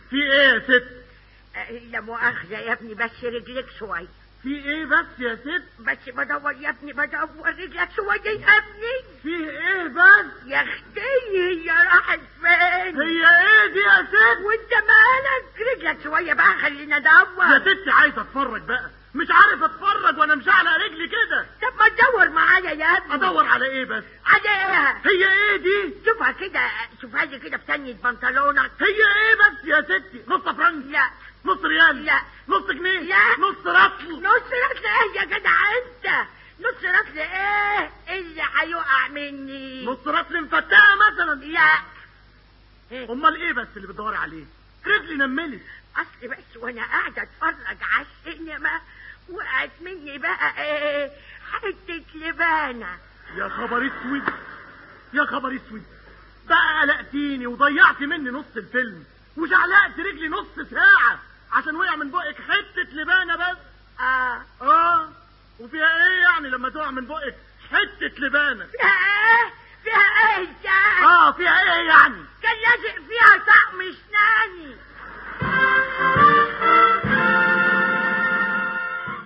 في ايه يا ست آه، لا مؤاخذة يا ابني بس رجلك شوية في ايه بس يا ست بس بدور يا ابني بدور رجلك شوية يا ابني في ايه بس يا اختي هي راحت فين هي ايه دي يا ست وانت مالك رجلك شوية بقى خلينا ندور يا ستي عايز اتفرج بقى مش عارف اتفرج وانا مشعلق رجلي كده طب ما تدور معايا يا ابني ادور على ايه بس على ايه هي ايه دي شوفها كده شوفها لي كده بتنية بنطلونك هي ايه بس يا ستي نص فرنك لا نص ريال لا. نص جنيه لا. نص رطل نص رطل ايه يا جدع انت نص رطل ايه اللي هيقع مني نص رطل مفتاحه مثلا لا إيه؟ امال ايه بس اللي بتدوري عليه رجلي نملت اصل بس وانا قاعده اتفرج على السينما وقعت مني بقى ايه حته لبانه يا خبر اسود يا خبر اسود بقى قلقتيني وضيعت مني نص الفيلم وشعلقت رجلي نص ساعة عشان وقع من بقك حتة لبانة بس اه اه وفيها ايه يعني لما تقع من بقك حتة لبانة فيها